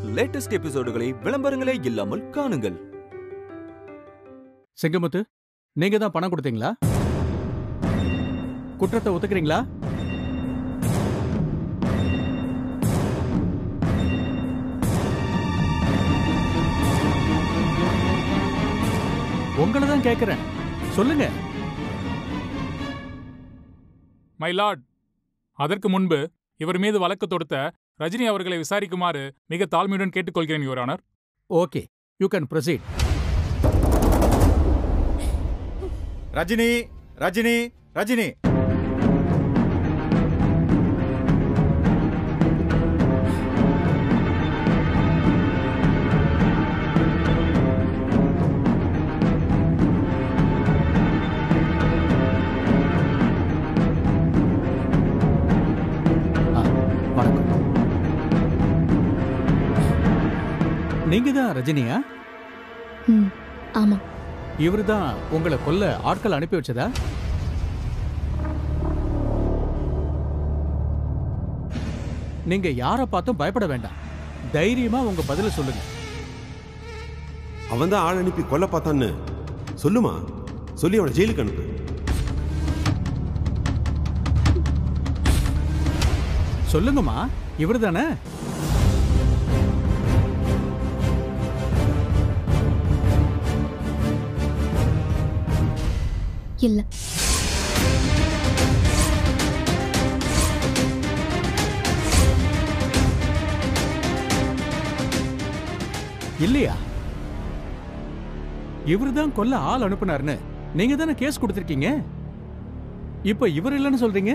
Latest எபிசோடுகளை விளம்பரங்களே இல்லாமல் காணுங்கள் செங்கமுத்து நீங்க தான் பணம் கொடுத்தீங்களா குற்றத்தை ஒத்துக்கிறீங்களா உங்களை தான் கேட்கிறேன் சொல்லுங்க மை லார்ட் அதற்கு முன்பு இவர் மீது வழக்கு தொடுத்த ரஜினி அவர்களை விசாரிக்குமாறு மிக தாழ்மையுடன் கேட்டுக்கொள்கிறேன் your honour okay you can proceed Rajini Rajini Rajini வணக்கம் நீங்க தான் ரஜினியா ம் ஆமா இவரு தான் உங்களை கொல்ல ஆட்கள் அனுப்பி வச்சதா நீங்க யாரை பார்த்தும் பயப்பட வேண்டாம் தைரியமா உங்க பதில சொல்லுங்க அவன் தான் ஆள் அனுப்பி கொல்ல பார்த்தான்னு சொல்லுமா சொல்லி அவனை ஜெயிலுக்கு அனுப்பு சொல்லுங்கம்மா இவர் தானே இல்ல இல்லையா இவர் தான் கொல்ல ஆள் அனுப்புனாருன்னு நீங்க தானே கேஸ் கொடுத்திருக்கீங்க இப்ப இவர் இல்லைன்னு சொல்றீங்க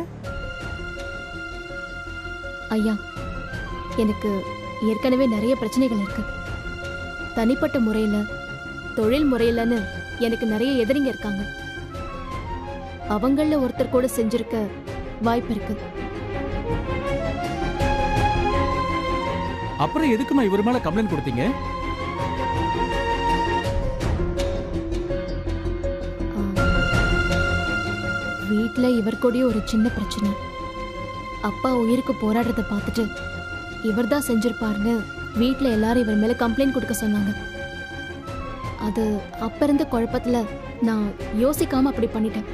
ஐயா எனக்கு ஏற்கனவே நிறைய பிரச்சனைகள் இருக்கு தனிப்பட்ட முறையில தொழில் முறையிலன்னு எனக்கு நிறைய எதிரிங்க இருக்காங்க அவங்கள ஒருத்தர் கூட செஞ்சிருக்க வாய்ப்பு இருக்கு அப்புறம் எதுக்குமா இவர் மேல கம்ப்ளைண்ட் கொடுத்தீங்க ஆ. வீட்ல இவர் கூடயே ஒரு சின்ன பிரச்சனை அப்பா உயிருக்கு போராடுறத பார்த்துட்டு இவர் தான் செஞ்சிருப்பாருன்னு வீட்ல எல்லாரும் இவர் மேல கம்ப்ளைண்ட் கொடுக்க சொன்னாங்க அது அப்ப இருந்த குழப்பத்துல நான் யோசிக்காம அப்படி பண்ணிட்டேன்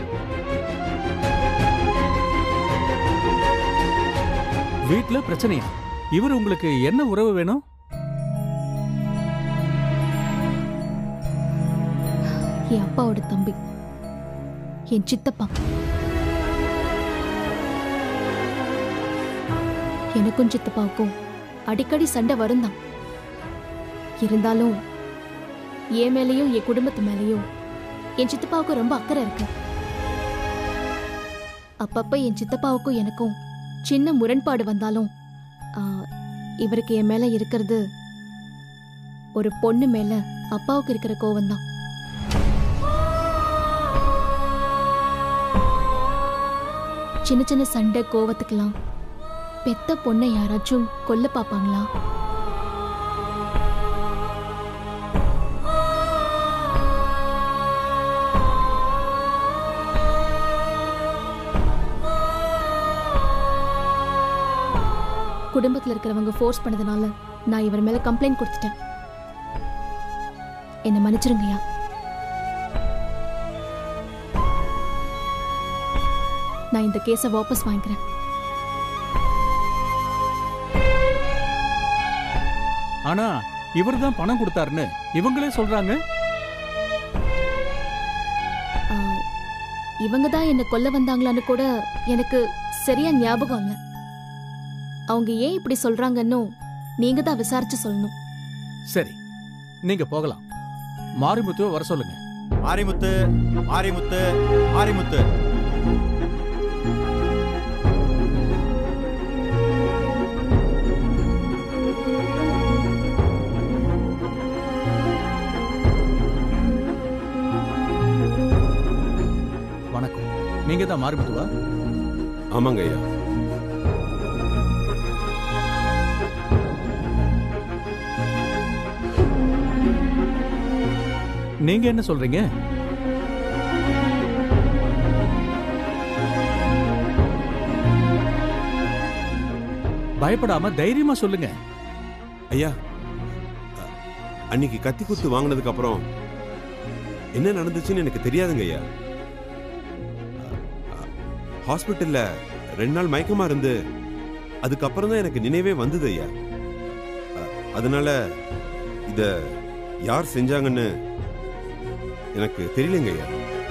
வீட்ல பிரச்சனையா இவர் உங்களுக்கு என்ன உறவு வேணும் என் அப்பாவோட தம்பி என் சித்தப்பா எனக்கும் சித்தப்பாவுக்கும் அடிக்கடி சண்டை வரும் தான் இருந்தாலும் என் மேலேயும் என் குடும்பத்து மேலேயும் என் சித்தப்பாவுக்கும் ரொம்ப அக்கறை இருக்கு அப்பப்ப என் சித்தப்பாவுக்கும் எனக்கும் சின்ன முரண்பாடு வந்தாலும் ஆ, இவருக்கு என் மேல இருக்கிறது ஒரு பொண்ணு மேல அப்பாவுக்கு இருக்கிற கோவம் தான் சின்ன சின்ன சண்டை கோவத்துக்கெல்லாம் பெத்த பொண்ணை யாராச்சும் கொல்ல பாப்பாங்களா குடும்பத்துல இருக்கிறவங்க ஃபோர்ஸ் பண்ணதுனால நான் இவர் மேல கம்ப்ளைண்ட் கொடுத்துட்டேன் என்ன மன்னிச்சிருங்கய்யா நான் இந்த கேஸை வாபஸ் வாங்கிக்கிறேன் ஆனா இவர் தான் பணம் கொடுத்தாருன்னு இவங்களே சொல்றாங்க ஆ, இவங்க தான் என்ன கொல்ல வந்தாங்களான்னு கூட எனக்கு சரியா ஞாபகம் இல்ல அவங்க ஏன் இப்படி சொல்றாங்கன்னு நீங்க தான் விசாரிச்சு சொல்லணும் சரி நீங்க போகலாம் மாரிமுத்துவ வர சொல்லுங்க மாரிமுத்து மாரிமுத்து மாரிமுத்து வணக்கம் நீங்க தான் மாரிமுத்துவா ஆமாங்க ஐயா நீங்க என்ன சொல்றீங்க பயப்படாம தைரியமா சொல்லுங்க ஐயா அ- அன்னைக்கு கத்தி குத்து வாங்கினதுக்கு அப்புறம் என்ன நடந்துச்சுன்னு எனக்கு தெரியாதுங்க ஐயா அ- ஹாஸ்பிட்டல்ல ரெண்டு நாள் மயக்கமா இருந்து அதுக்கப்புறம் தான் எனக்கு நினைவே வந்தது ஐயா அ- அதனால இத யார் செஞ்சாங்கன்னு எனக்கு தெரியலங்க ஐயா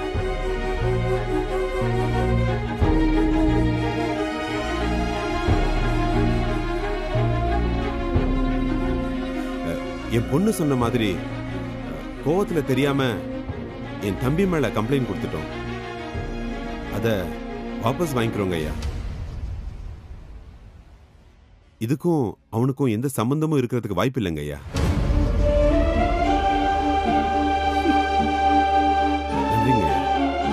என் பொண்ணு சொன்ன மாதிரி கோவத்துல தெரியாம என் தம்பி மேல கம்ப்ளைண்ட் கொடுத்துட்டோம் அத வாபஸ் வாங்கிக்கிறோங்க ஐயா இதுக்கும் அவனுக்கும் எந்த சம்பந்தமும் இருக்கிறதுக்கு வாய்ப்பு இல்லைங்க ஐயா நன்றிங்க ஐயா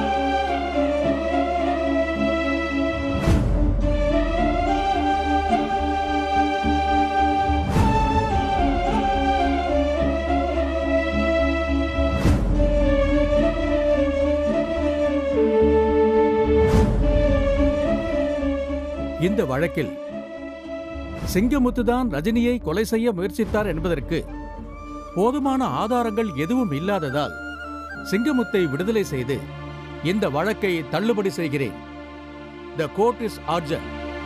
இந்த வழக்கில் சிங்கமுத்துதான் ரஜினியை கொலை செய்ய முயற்சித்தார் என்பதற்கு போதுமான ஆதாரங்கள் எதுவும் இல்லாததால் சிங்கமுத்தை விடுதலை செய்து இந்த வழக்கை தள்ளுபடி செய்கிறேன் த கோர்ட் இஸ் ஆர்ஜன்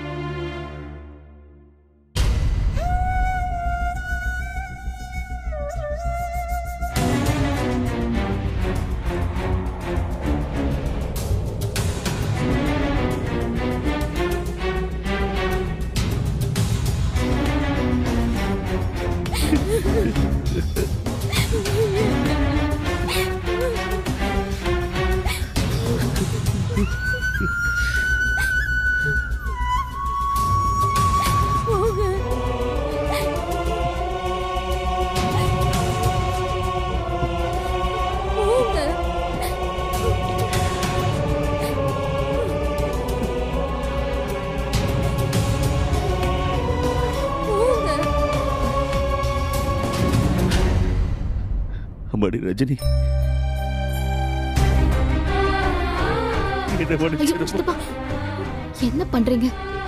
அம்மாடி ரஜினி இதை ஐயோ மன்னிச்சிடுமா. சித்தப்பா என்ன பண்றீங்க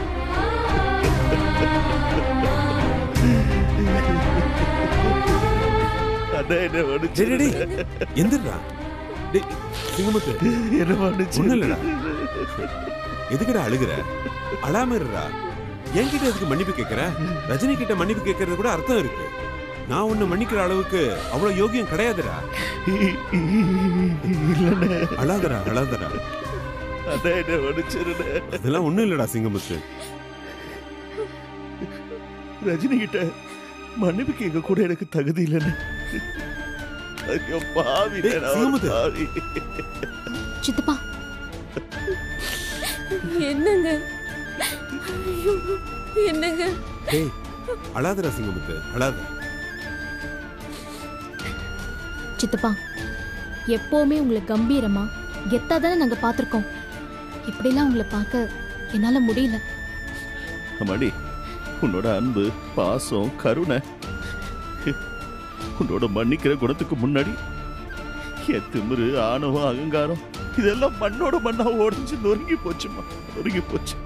அதான் என்ன டேய், மன்னிச்சிடு. டேய், டேய், எந்திரா டேய், சிங்கமுத்து என்ன மன்னிச்சிடு. ஒண்ணும் இல்லடா. எதுக்குடா அழுகுற அழாம இருடா என்கிட்ட எதுக்கு மன்னிப்பு கேட்கற ரஜினி கிட்ட மன்னிப்பு கேட்கறது கூட அர்த்தம் இருக்கு நான் உன்னை மன்னிக்கிற அளவுக்கு அவ்வளவு யோகியம் கிடையாதுடா இல்லண்ணே அழாதடா அழாதடா அதான் என்ன மன்னிச்சிருண்ணே. அதெல்லாம் ஒண்ணும் இல்லடா சிங்கமுத்து ரஜினி கிட்ட மன்னிப்பு கேட்க கூட எனக்கு தகுதி இல்லைன்னு ஐயோ பாவி டேய், நான் ஒரு சிங்கமுத்து. பாவி. சித்தப்பா என்னங்க ஐயோ, என்னங்க டேய் அழாதடா சிங்கமுத்து அழாத சித்தப்பா எப்பவுமே உங்களை கம்பீரமா கெத்தா தானே நாங்க பார்த்திருக்கோம் இப்படிலாம் உங்களை பார்க்க என்னால முடியல அம்மாடி உன்னோட அன்பு பாசம் கருணை உன்னோட மன்னிக்கிற குணத்துக்கு முன்னாடி என் திமிரு ஆணவம் அகங்காரம் இதெல்லாம் மண்ணோட மண்ணா ஓடிஞ்சு நொறுங்கி போச்சுமா நொறுங்கி போச்சு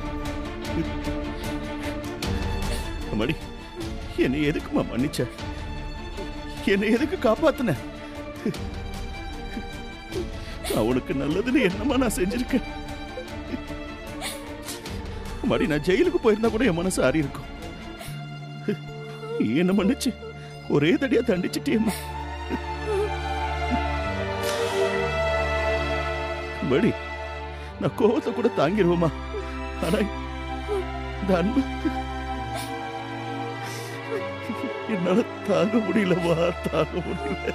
அம்மாடி என்னை எதுக்குமா மன்னிச்ச என்னை எதுக்கு காப்பாத்துன அவனுக்கு நல்லதுன்னு என்னமா நான் செஞ்சிருக்கேன் மடி நான் ஜெயிலுக்கு போயிருந்தா கூட என் மனசு ஆறி இருக்கும் நீ என்ன மன்னிச்சு ஒரே தடியா தண்டிச்சிட்டியம்மா மடி நான் கோவத்தை கூட தாங்கிடுவோமா ஆனா இந்த அன்பு என்னால தாங்க முடியலமா தாங்க முடியல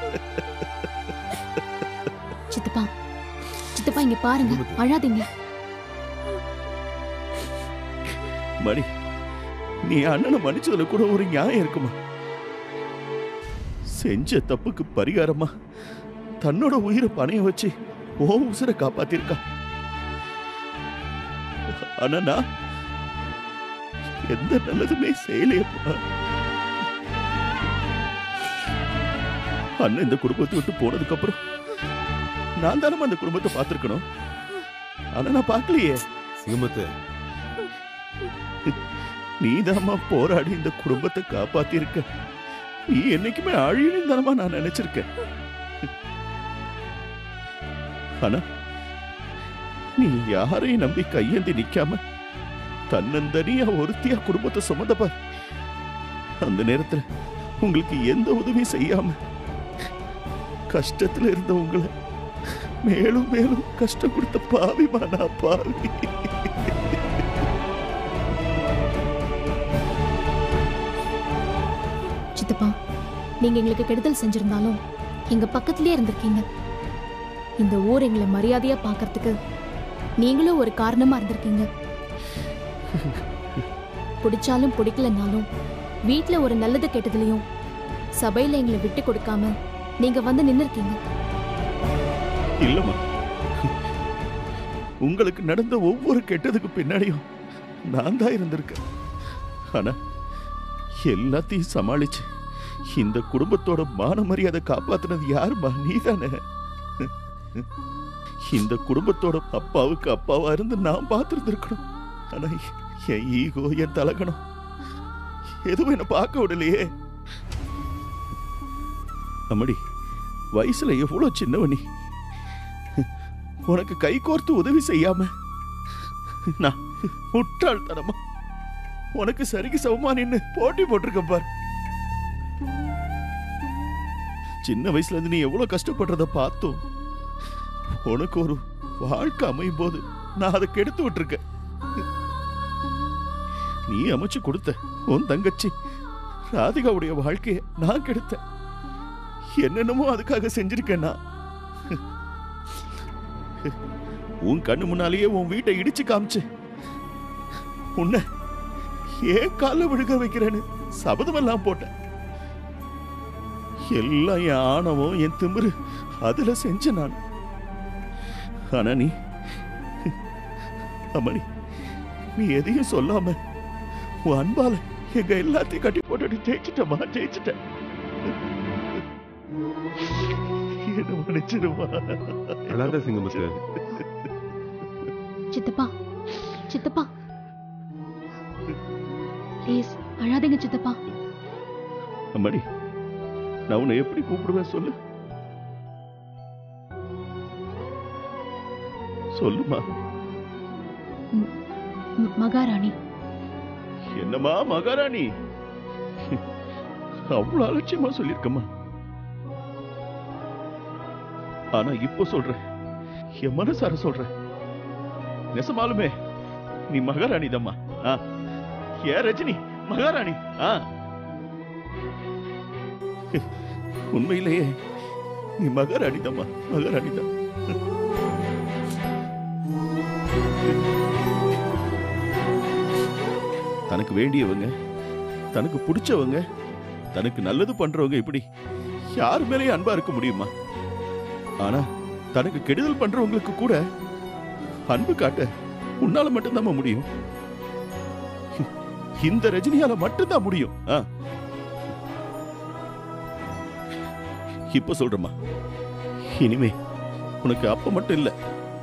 சித்தப்பா சித்தப்பா இங்க பாருங்க அழாதீங்க மணி நீ அண்ணனை மன்னிச்சதுல கூட ஒரு நியாயம் இருக்குமா செஞ்ச தப்புக்கு பரிகாரமா தன்னோட உயிரை பணைய வச்சு ஓ உசுரை காப்பாத்திருக்கா ஆனா நான் எந்த நல்லதுமே செய்யலையப்பா அண்ணன் இந்த குடும்பத்தை விட்டு போனதுக்கு அப்புறம் நான் தானே அந்த குடும்பத்தை பார்த்திருக்கணும் ஆனா நான் பார்க்கலையே சிங்கமுத்து நீதாம்மா போராடி இந்த குடும்பத்தை காப்பாத்திருக்க நீ என்னைக்குமே அழியணும் தானமா நான் நினைச்சிருக்கேன் ஆனா நீ யாரையும் நம்பி கையேந்தி நிக்காம தன்னந்தனியா ஒருத்தியா குடும்பத்தை சுமந்தப்ப அந்த நேரத்துல உங்களுக்கு எந்த உதவியும் செய்யாம கஷ்டத்துல இருந்த உங்களை மேலும் மேலும் கஷ்டம் கொடுத்த பாவிமா நான் பாவி சித்தப்பா நீங்க எங்களுக்கு கெடுதல் செஞ்சிருந்தாலும் எங்க பக்கத்திலே இருந்திருக்கீங்க இந்த ஊர் எங்களை மரியாதையா பார்க்கறதுக்கு நீங்களும் ஒரு காரணமா இருந்திருக்கீங்க பிடிச்சாலும் பிடிக்கலனாலும் வீட்ல ஒரு நல்லது கெட்டதுலயும் சபையில எங்களை விட்டு கொடுக்காம நீங்க வந்து நின்னுருக்கீங்க இல்லம்மா உங்களுக்கு நடந்த ஒவ்வொரு கெட்டதுக்கு பின்னாடியும் நான் தான் இருந்திருக்கேன் ஆனா எல்லாத்தையும் சமாளிச்சு இந்த குடும்பத்தோட மான மரியாதை காப்பாத்துனது யாருமா நீதானே இந்த குடும்பத்தோட அப்பாவுக்கு அப்பாவா இருந்து நான் பார்த்திருந்திருக்கணும் ஆனா என் ஈகோ என் தலகணம் எதுவும் என்ன பார்க்க விடலையே அம்மடி வயசுல எவ்வளவு சின்னவ நீ உனக்கு கை கோர்த்து உதவி செய்யாம நான் முட்டாள்தனமா உனக்கு சரிக்கு சமமா நின்னு போட்டி போட்டிருக்க பார் சின்ன வயசுல இருந்து நீ எவ்வளவு கஷ்டப்படுறத பார்த்தோம் உனக்கு ஒரு வாழ்க்கை அமையும் போது நான் அதை கெடுத்து விட்டுருக்கேன் நீ அமைச்சு கொடுத்த உன் தங்கச்சி ராதிகாவுடைய வாழ்க்கையை நான் கெடுத்தேன் என்னென்னமோ அதுக்காக செஞ்சிருக்கேன் நான் உன் கண்ணு முன்னாலேயே உன் வீட்டை இடிச்சு காமிச்சு உன்னை ஏன் கால விழுக வைக்கிறேன்னு சபதமெல்லாம் போட்டேன் எல்லாம் என் ஆணவம் என் திமிரு அதுல செஞ்ச நான் ஆனா நீ அம்மணி நீ எதையும் சொல்லாம உன் அன்பால எங்க எல்லாத்தையும் கட்டி போட்டுட்டு ஜெயிச்சிட்டமா ஜெயிச்சிட்டேன் என்ன மன்னிச்சிருமா அழாத சிங்கமுத்து சித்தப்பா சித்தப்பா ப்ளீஸ் அழாதீங்க சித்தப்பா அம்மாடி நான் உன்னை எப்படி கூப்பிடுவேன் சொல்லு சொல்லுமா ம், மகாராணி என்னம்மா மகாராணி அவ்வளவு அலட்சியமா சொல்லிருக்கம்மா ஆனா இப்போ சொல்றேன் என் மனசார சொல்றேன் நெசமாலுமே நீ மகாராணி தம்மா ஏ ரஜினி மகாராணி ஆ உண்மையிலேயே நீ மகாராணி தம்மா மகாராணி தான் தனக்கு வேண்டியவங்க தனக்கு பிடிச்சவங்க தனக்கு நல்லது பண்றவங்க இப்படி யார் மேலேயும் அன்பா இருக்க முடியுமா ஆனா தனக்கு கெடுதல் பண்றவங்களுக்கு கூட அன்பு காட்ட உன்னால மட்டும்தான் முடியும் இந்த ரஜினியால மட்டும்தான் முடியும் ஆ. இப்ப சொல்றேம்மா இனிமே உனக்கு அப்ப மட்டும் இல்ல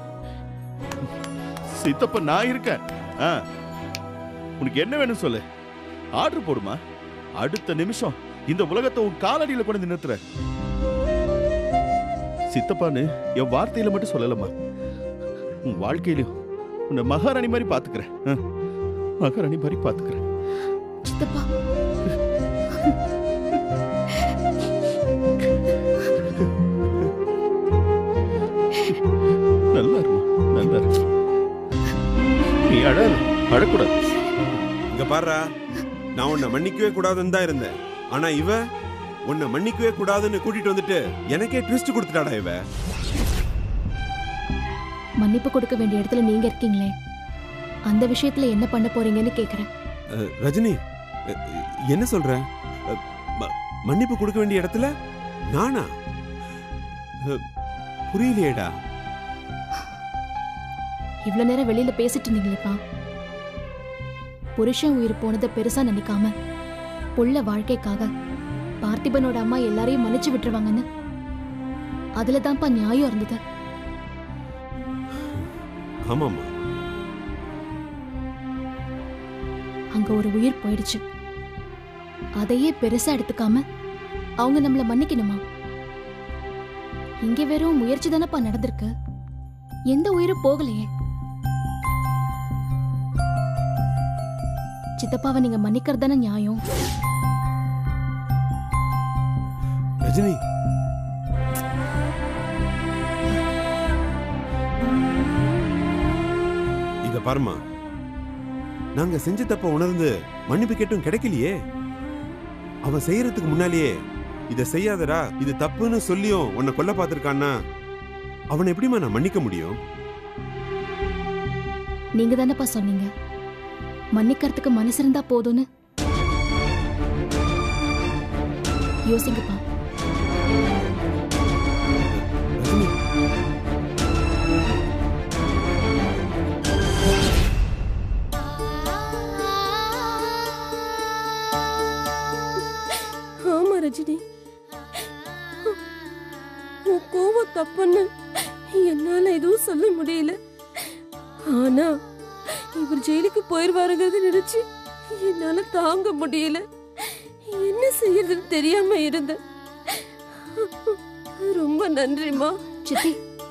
சித்தப்ப நான் இருக்கேன் ஆ. உனக்கு என்ன வேணும் சொல்லு ஆர்டர் போடுமா அடுத்த நிமிஷம் இந்த உலகத்தை உன் காலடியில கொண்டு வந்து நிறுத்துற சித்தப்பான்னு என் வார்த்தையில மட்டும் சொல்லலம்மா உன் வாழ்க்கையிலும் உன்னை மகாராணி மாதிரி பாத்துக்கிறேன் ஆ. மகாராணி மாதிரி பாத்துக்கிறேன் சித்தப்பா நல்லா இருமா நல்லா இரு நீ அழாத அழக்கூடாது இங்க பாருடா நான் உன்னை மன்னிக்கவே கூடாதுன்னு தான் இருந்தேன் ஆனா இவ உன்னை மன்னிக்கவே கூடாதுன்னு கூட்டிட்டு வந்துட்டு எனக்கே ட்விஸ்ட் கொடுத்துட்டாடா இவ மன்னிப்பு கொடுக்க வேண்டிய இடத்துல நீங்க இருக்கீங்களே அந்த விஷயத்துல என்ன பண்ண போறீங்கன்னு கேக்குறேன் அஹ், ரஜினி அஹ், என்ன சொல்ற அஹ், ம- மன்னிப்பு கொடுக்க வேண்டிய இடத்துல நானா அஹ், புரியலையேடா இவ்வளவு நேரம் வெளியில பேசிட்டு இருந்தீங்களேப்பா புருஷன் உயிர் போனதை பெருசா நினைக்காம புள்ள வாழ்க்கைக்காக பார்த்திபனோட அம்மா எல்லாரையும் மன்னிச்சு விட்டுருவாங்கன்னு அதுல தான்ப்பா நியாயம் இருந்தது ஆமாம்மா அங்க ஒரு உயிர் போயிடுச்சு அதையே பெருசா எடுத்துக்காம அவங்க நம்மள மன்னிக்கணுமா இங்க வெறும் முயற்சி தானப்பா நடந்திருக்கு எந்த உயிரும் போகலையே சித்தப்பாவை நீங்க மன்னிக்கிறது தானே நியாயம் ரஜினி இத பாருமா நாங்க செஞ்ச தப்ப உணர்ந்து மன்னிப்பு கேட்டும் கிடைக்கலையே அவன் செய்யறதுக்கு முன்னாலேயே இத செய்யாதடா இது தப்புன்னு சொல்லியும் உன்னை கொல்ல பார்த்திருக்கான்னா அவனை எப்படிம்மா நான் மன்னிக்க முடியும் நீங்க தானப்பா சொன்னீங்க மன்னிக்கிறதுக்கு மனசு இருந்தா போதும்னு யோசிங்கப்பா ரஜினி ஆமா ரஜினி உன் கோவம் தப்புன்னு என்னால எதுவும் சொல்ல முடியல ஆனா இவர் ஜெயிலுக்கு போயிருவாருங்கிறத நினைச்சு என்னால தாங்க முடியல என்ன செய்யறதுன்னு தெரியாம இருந்தேன் ரொம்ப நன்றிம்மா சித்தி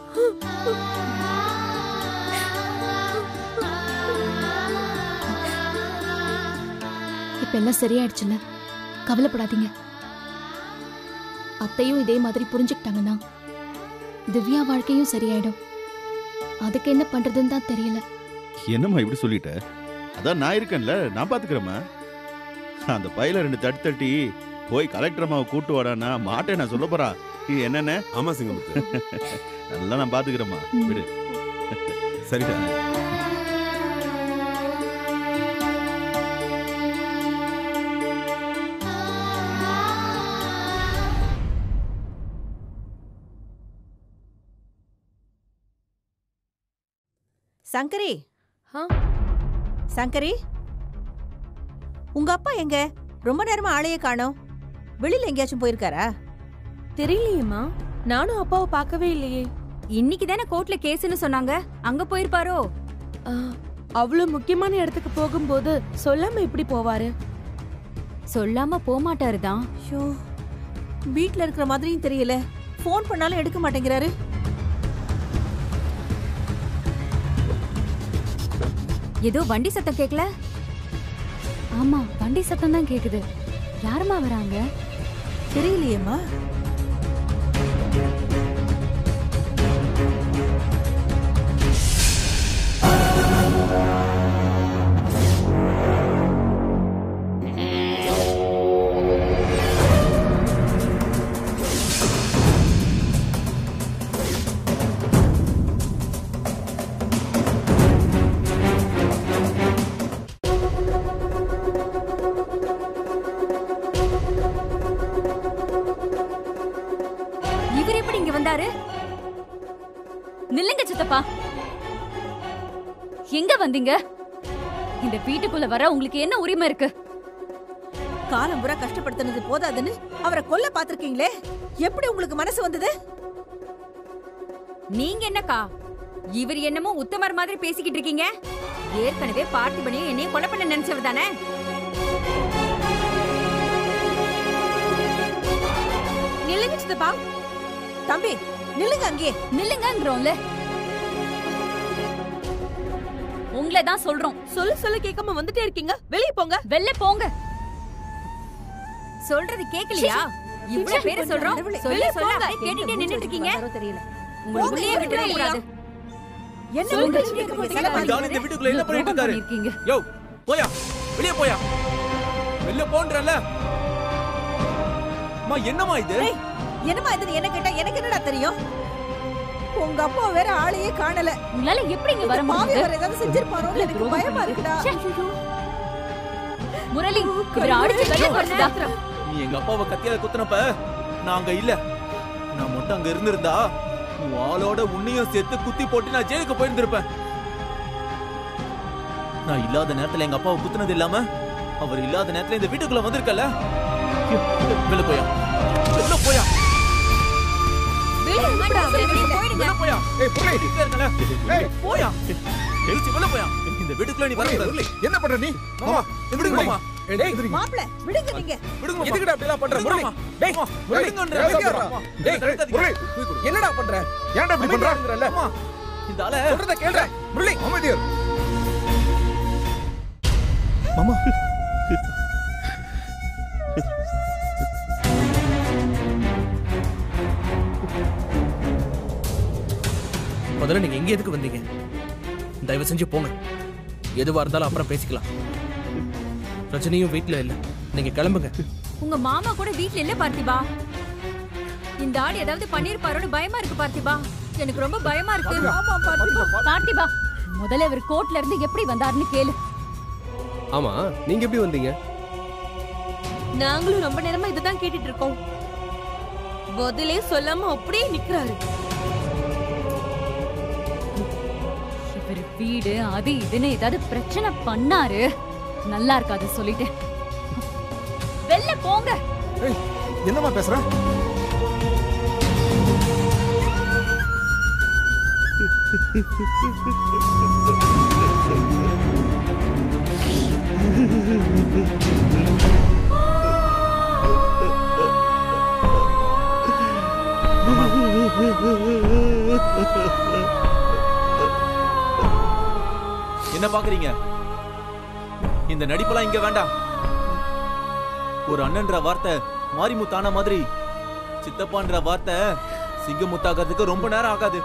இப்ப எல்லாம் சரியாயிடுச்சுல கவலைப்படாதீங்க அத்தையும் இதே மாதிரி புரிஞ்சுக்கிட்டாங்கன்னா திவ்யா வாழ்க்கையும் சரியாயிடும் அதுக்கு என்ன பண்றதுன்னு தான் தெரியல என்னம்மா இப்படி சொல்லிட்ட அதான் நான் இருக்கேன்ல நான் பாத்துக்கிறேம்மா அந்த பையில ரெண்டு தட்டி தட்டி போய் கலெக்டர் அம்மாவை கூட்டு வாடான்னா மாட்டேன் நான் சொல்ல போறா இது என்னென்ன ஆமா சிங்கமுத்து நல்லா நான் பாத்துக்கிறேம்மா ம். விடு சரிடா சங்கரி ஆ? சங்கரி உங்க அப்பா எங்க ரொம்ப நேரமா ஆளையே காணோம் வெளியில எங்கேயாச்சும் போயிருக்காரா தெரியலையேம்மா நானும் அப்பாவை பார்க்கவே இல்லையே இன்னைக்கு தானே கோர்ட்ல கேஸ்னு சொன்னாங்க அங்க போயிருப்பாரோ ஆ, அவ்வளவு முக்கியமான இடத்துக்கு போகும்போது சொல்லாம எப்படி போவாரு சொல்லாம போமாட்டாரு தான் ஷோ வீட்ல இருக்கிற மாதிரியும் தெரியல ஃபோன் பண்ணாலும் எடுக்க மாட்டேங்கிறாரு ஏதோ வண்டி சத்தம் கேக்கல ஆமா வண்டி சத்தம் தான் கேக்குது யாருமா வராங்க தெரியலையேம்மா இவர் எப்படி இங்க வந்தாரு நில்லுங்க சித்தப்பா எங்க வந்தீங்க இந்த வீட்டுக்குள்ள வர உங்களுக்கு என்ன உரிமை இருக்கு காலம் பூரா கஷ்டப்படுத்தினது போதாதுன்னு அவரை கொல்ல பாத்திருக்கீங்களே எப்படி உங்களுக்கு மனசு வந்தது நீங்க என்னக்கா இவர் என்னமோ உத்தமர் மாதிரி பேசிக்கிட்டு இருக்கீங்க ஏற்கனவே பார்த்திபனையும் என்னையும் கொலை பண்ண நினைச்சவர் தானே நில்லுங்க சித்தப்பா தம்பி நில்லுங்க அங்கே நில்லுங்கங்கிறோம்ல உங்களை தான் சொல்றோம் சொல்ல சொல்ல கேட்காம வந்துட்டே இருக்கீங்க வெளியே போங்க வெளில போங்க சொல்றது கேக்கலையா இவ்வளவு பேரை சொல்றோம் கடவுளே. சொல்ல வெளிய சொல்ல போங்க. அப்படியே கேட்டுட்டே நின்னுட்டு இருக்கீங்க தெரியல உங்களுக்கு போங்க, உள்ளே விட்டுற இல்லையா? கூடாது என்ன சொல்லுங்க. பேசிட்டு இருக்கீங்க? செல்ல இந்த ஆளு இந்த வீட்டுக்குள்ள என்ன பண்ணிட்டு இருக்காரு இருக்கீங்க யோ போயா வெளியே போயா வெளில போன்றல அம்மா என்னம்மா இது ஏய், என்னம்மா இதுன்னு என்ன கேட்டா எனக்கு என்னடா தெரியும் உங்க அப்பா வேற ஆளையே காணல உங்களால எப்படி இங்க வர இந்த பாவி முடியுது வேற ஏதாவது செஞ்சிருப்பாரோன்னு எனக்கு துரோகம் பயமா பண்ணிட்டு. இருக்குடா ச்சே. முரளி இவர் அடிச்சு வெளிய போறதா நீ எங்க அப்பாவை கத்தியால குத்துனப்ப நான் அங்க இல்ல நான் மட்டும் அங்க இருந்திருந்தா உன் ஆளோட உன்னையும் சேர்த்து குத்தி போட்டு நான் ஜெயிலுக்கு போயிருந்திருப்பேன் நான் இல்லாத நேரத்துல எங்க அப்பாவை குத்துனது இல்லாம அவர் இல்லாத நேரத்துல இந்த வீட்டுக்குள்ள வந்திருக்கல வெளில போயா வெளில போயா வெளில போயா ஏய் போய் இருக்கல ஏய் போயா எழுச்சி வெளில போயா இந்த வீட்டுக்குள்ள நீ வரக்கூடாது என்ன பண்ற நீ மாமா விடுங்க மாமா மாப்பிள விடுங்க நீங்க விடுங்க மாமா. எதுக்குடா அப்படி எல்லாம் பண்ற விடுங்க முரளி மாமா. டேய் மாமா, முரளி விடுங்கன்ற. எங்க வர்றா? மாமா. டேய் தடுக்காதீங்க. முரளி தூக்கி கொடு. என்னடா பண்ற ஏன்டா இப்படி பண்றங்கறல மாமா, இந்த ஆளை சொல்றத கேளுடா முரளி அமைதியர் மாமா முதல்ல நீங்க எங்க எதுக்கு வந்தீங்க தயவு செஞ்சு போங்க எதுவா இருந்தாலும் அப்புறம் பேசிக்கலாம் ரஜினியும் வீட்ல இல்ல நீங்க கிளம்புங்க உங்க மாமா கூட வீட்ல இல்ல பார்த்திபா இந்த ஆள் ஏதாவது பண்ணிருப்பாரோன்னு பயமா இருக்கு பார்த்திபா எனக்கு ரொம்ப பயமா இருக்கு ஆமா பார்த்திபா பார்த்திபா முதல்ல இவர் கோர்ட்ல இருந்து எப்படி வந்தாருன்னு கேளு ஆமா நீங்க எப்படி வந்தீங்க நாங்களும் ரொம்ப நேரமா இதுதான் கேட்டுட்டு இருக்கோம் பதிலே சொல்லாம அப்படியே நிக்கிறாரு இவர் வீடு அது இதுன்னு ஏதாவது பிரச்சனை பண்ணாரு நல்லா இருக்காது சொல்லிட்டேன் வெளில போங்க என்னம்மா பேசுற என்ன பாக்குறீங்க இந்த நடிப்பெல்லாம் இங்க வேண்டாம் ஒரு அண்ணன்ற வார்த்தை மாரிமுத்தான மாதிரி சித்தப்பான்ற வார்த்தை சிங்கமுத்தாகிறதுக்கு ரொம்ப நேரம் ஆகாது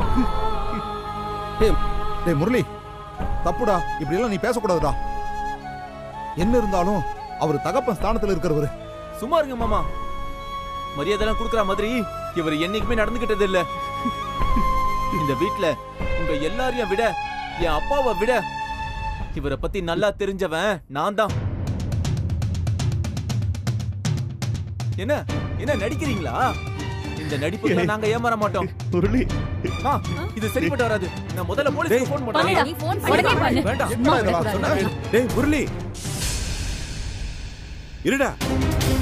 டேய் முரளி தப்புடா இப்படி எல்லாம் நீ பேசக்கூடாதுடா என்ன இருந்தாலும் அவர் தகப்பன் ஸ்தானத்துல இருக்கிறவரு சும்மா இருங்க மாமா மரியாதைலாம் கொடுக்குற மாதிரி இவர் என்னைக்குமே நடந்துகிட்டது இல்ல இந்த வீட்ல உங்க எல்லாரையும் விட என் அப்பாவை விட இவரை பத்தி நல்லா தெரிஞ்சவன் நான் தான் என்ன என்ன நடிக்கிறீங்களா இந்த நடிப்புக்கு நாங்க ஏமாற மாட்டோம் முரளி ஆ, இது சரிப்பட்டு வராது நான் முதல்ல போலீஸ்க்கு ஃபோன் பண்ணுடா, பண்றேன் நீ phone பண்ணவே பண்ணு. வேண்டாம் என்னடா இதெல்லாம்? சும்மா டேய் முரளி இருடா